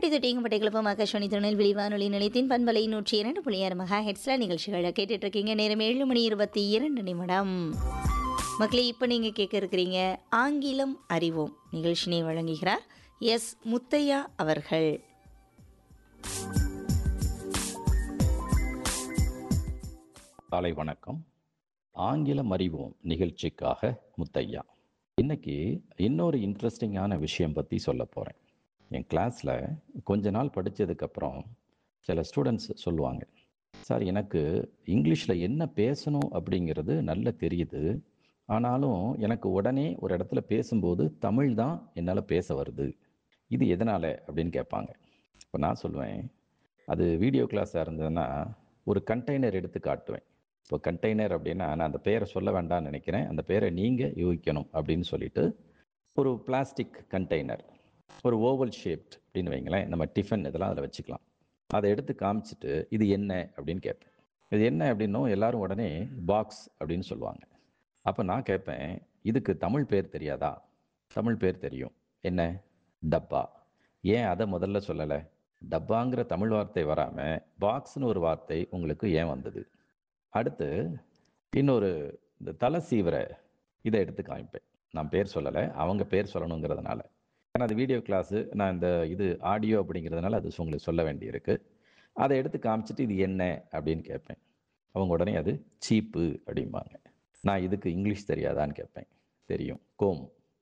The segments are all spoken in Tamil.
பட்டி தொட்டியும் பட்டை கிளப்பம் ஆகாஷவாணி திருநெல்வேலி வானொலி நிலையத்தின் பண்பலை நூற்றி இரண்டு புள்ளி ஆறு மகா ஹெட்ஸ்ல நிகழ்ச்சிகளை கேட்டுட்டு இருக்கீங்க நேரம் ஏழு மணி இருபத்தி இரண்டு நிமிடம் மக்களே இப்போ நீங்கள் கேட்க இருக்கிறீங்க ஆங்கிலம் அறிவோம் நிகழ்ச்சினை வழங்குகிறார் எஸ் முத்தையா அவர்கள் காலை வணக்கம் ஆங்கிலம் அறிவோம் நிகழ்ச்சிக்காக முத்தையா இன்னைக்கு இன்னொரு இன்ட்ரெஸ்டிங்கான விஷயம் பற்றி சொல்ல போகிறேன் என் கிளாஸில் கொஞ்ச நாள் படித்ததுக்கப்புறம் சில ஸ்டூடெண்ட்ஸ் சொல்லுவாங்க சார் எனக்கு இங்கிலீஷில் என்ன பேசணும் அப்படிங்கிறது நல்லா தெரியுது ஆனாலும் எனக்கு உடனே ஒரு இடத்துல பேசும்போது தமிழ் தான் என்னால் பேச வருது இது எதனால் அப்படின்னு கேட்பாங்க இப்போ நான் சொல்லுவேன் அது வீடியோ கிளாஸாக இருந்ததுன்னா ஒரு கண்டெய்னர் எடுத்து காட்டுவேன் இப்போ கண்டெய்னர் அப்படின்னா நான் அந்த பேரை சொல்ல வேண்டாம்னு நினைக்கிறேன் அந்த பேரை நீங்கள் யூகிக்கணும் அப்படின்னு சொல்லிட்டு ஒரு பிளாஸ்டிக் கண்டெய்னர் ஒரு ஓவல் ஷேப்ட் அப்படின்னு வைங்களேன் நம்ம டிஃபன் இதெல்லாம் அதில் வச்சுக்கலாம் அதை எடுத்து காமிச்சிட்டு இது என்ன அப்படின்னு கேட்பேன் இது என்ன அப்படின்னும் எல்லாரும் உடனே பாக்ஸ் அப்படின்னு சொல்லுவாங்க அப்போ நான் கேட்பேன் இதுக்கு தமிழ் பேர் தெரியாதா தமிழ் பேர் தெரியும் என்ன டப்பா ஏன் அதை முதல்ல சொல்லலை டப்பாங்கிற தமிழ் வார்த்தை வராமல் பாக்ஸ்னு ஒரு வார்த்தை உங்களுக்கு ஏன் வந்தது அடுத்து இன்னொரு இந்த தலை சீவர இதை எடுத்து காமிப்பேன் நான் பேர் சொல்லலை அவங்க பேர் சொல்லணுங்கிறதுனால ஏன்னா அது வீடியோ கிளாஸு நான் இந்த இது ஆடியோ அப்படிங்கிறதுனால அது உங்களுக்கு சொல்ல வேண்டியிருக்கு அதை எடுத்து காமிச்சிட்டு இது என்ன அப்படின்னு கேட்பேன் அவங்க உடனே அது சீப்பு அப்படிம்பாங்க நான் இதுக்கு இங்கிலீஷ் தெரியாதான்னு கேட்பேன் தெரியும் கோம்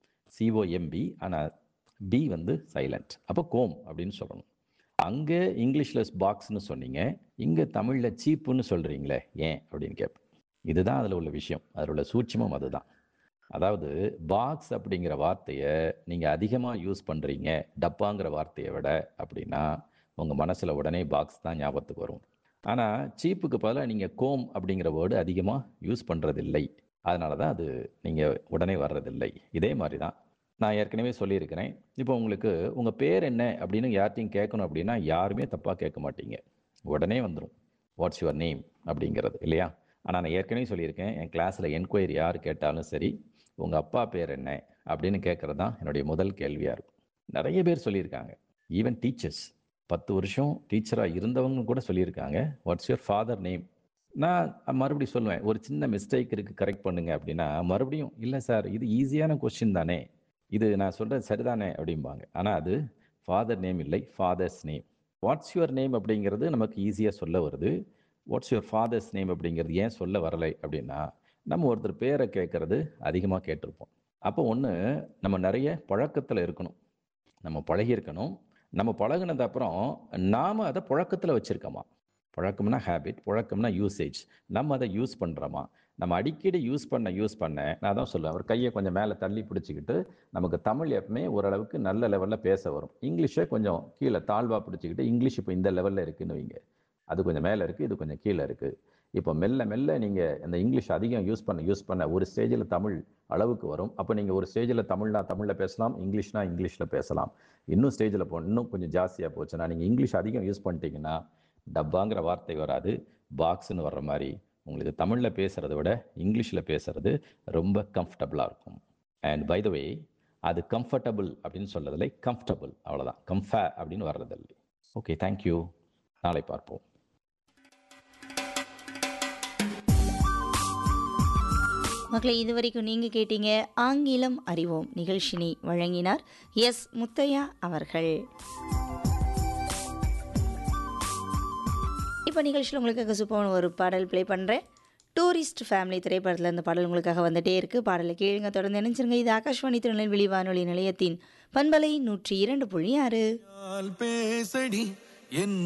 சிஓஎம்பி ஆனால் பி வந்து சைலண்ட் அப்போ கோம் அப்படின்னு சொல்லணும் அங்கே இங்கிலீஷில் பாக்ஸ்னு சொன்னீங்க இங்கே தமிழில் சீப்புன்னு சொல்கிறீங்களே ஏன் அப்படின்னு கேட்பேன் இதுதான் அதில் உள்ள விஷயம் அதில் உள்ள சூட்சமும் அதுதான் அதாவது பாக்ஸ் அப்படிங்கிற வார்த்தையை நீங்கள் அதிகமாக யூஸ் பண்ணுறீங்க டப்பாங்கிற வார்த்தையை விட அப்படின்னா உங்கள் மனசில் உடனே பாக்ஸ் தான் ஞாபகத்துக்கு வரும் ஆனால் சீப்புக்கு பதிலாக நீங்கள் கோம் அப்படிங்கிற வேர்டு அதிகமாக யூஸ் பண்ணுறதில்லை அதனால தான் அது நீங்கள் உடனே வர்றதில்லை இதே மாதிரி தான் நான் ஏற்கனவே சொல்லியிருக்கிறேன் இப்போ உங்களுக்கு உங்கள் பேர் என்ன அப்படின்னு யார்ட்டையும் கேட்கணும் அப்படின்னா யாருமே தப்பாக கேட்க மாட்டீங்க உடனே வந்துடும் வாட்ஸ் யுவர் நேம் அப்படிங்கிறது இல்லையா ஆனால் நான் ஏற்கனவே சொல்லியிருக்கேன் என் கிளாஸில் என்கொயரி யார் கேட்டாலும் சரி உங்கள் அப்பா பேர் என்ன அப்படின்னு கேட்குறது தான் என்னுடைய முதல் கேள்வியாக இருக்கும் நிறைய பேர் சொல்லியிருக்காங்க ஈவன் டீச்சர்ஸ் பத்து வருஷம் டீச்சராக இருந்தவங்க கூட சொல்லியிருக்காங்க வாட்ஸ் யுவர் ஃபாதர் நேம் நான் மறுபடியும் சொல்லுவேன் ஒரு சின்ன மிஸ்டேக் இருக்குது கரெக்ட் பண்ணுங்க அப்படின்னா மறுபடியும் இல்லை சார் இது ஈஸியான கொஸ்டின் தானே இது நான் சொல்கிறது சரிதானே அப்படிம்பாங்க ஆனால் அது ஃபாதர் நேம் இல்லை father's name what's your name அப்படிங்கிறது நமக்கு ஈஸியாக சொல்ல வருது வாட்ஸ் யுவர் ஃபாதர்ஸ் நேம் அப்படிங்கிறது ஏன் சொல்ல வரலை அப்படின்னா நம்ம ஒருத்தர் பேரை கேட்குறது அதிகமாக கேட்டிருப்போம் அப்போ ஒன்று நம்ம நிறைய பழக்கத்தில் இருக்கணும் நம்ம பழகியிருக்கணும் நம்ம பழகினது அப்புறம் நாம் அதை புழக்கத்தில் வச்சுருக்கோமா பழக்கம்னா ஹேபிட் புழக்கம்னா யூசேஜ் நம்ம அதை யூஸ் பண்ணுறோமா நம்ம அடிக்கடி யூஸ் பண்ண யூஸ் பண்ண நான் தான் சொல்லுவேன் அவர் கையை கொஞ்சம் மேலே தள்ளி பிடிச்சிக்கிட்டு நமக்கு தமிழ் எப்பவுமே ஓரளவுக்கு நல்ல லெவலில் பேச வரும் இங்கிலீஷை கொஞ்சம் கீழே தாழ்வாக பிடிச்சிக்கிட்டு இங்கிலீஷ் இப்போ இந்த லெவலில் இருக்குன்னு வைங்க அது கொஞ்சம் மேலே இருக்குது இது கொஞ்சம் கீழே இருக்குது இப்போ மெல்ல மெல்ல நீங்கள் இந்த இங்கிலீஷ் அதிகம் யூஸ் பண்ண யூஸ் பண்ண ஒரு ஸ்டேஜில் தமிழ் அளவுக்கு வரும் அப்போ நீங்கள் ஒரு ஸ்டேஜில் தமிழ்னா தமிழில் பேசலாம் இங்கிலீஷ்னா இங்கிலீஷில் பேசலாம் இன்னும் ஸ்டேஜில் போ இன்னும் கொஞ்சம் ஜாஸ்தியாக போச்சுன்னா நீங்கள் இங்கிலீஷ் அதிகம் யூஸ் பண்ணிட்டீங்கன்னா டப்பாங்கிற வார்த்தை வராது பாக்ஸ்னு வர்ற மாதிரி உங்களுக்கு தமிழில் பேசுகிறத விட இங்கிலீஷில் பேசுகிறது ரொம்ப கம்ஃபர்டபுளாக இருக்கும் அண்ட் பை த வே அது கம்ஃபர்டபுள் அப்படின்னு சொல்றதில்லை கம்ஃபர்டபுள் அவ்வளோதான் கம்ஃபே அப்படின்னு வர்றதில்லை ஓகே தேங்க்யூ நாளை பார்ப்போம் மக்களை இதுவரைக்கும் நீங்கள் கேட்டீங்க ஆங்கிலம் அறிவோம் நிகழ்ச்சினை வழங்கினார் எஸ் முத்தையா அவர்கள் இப்போ நிகழ்ச்சியில் உங்களுக்காக சூப்பரான ஒரு பாடல் ப்ளே பண்ணுறேன் டூரிஸ்ட் ஃபேமிலி திரைப்படத்தில் இந்த பாடல் உங்களுக்காக வந்துட்டே இருக்குது பாடலை கேளுங்க தொடர்ந்து நினைச்சிருங்க இது ஆகாஷ்வாணி திருநெல்வேலி வானொலி நிலையத்தின் பண்பலை நூற்றி இரண்டு புள்ளி ஆறு பேசடி என்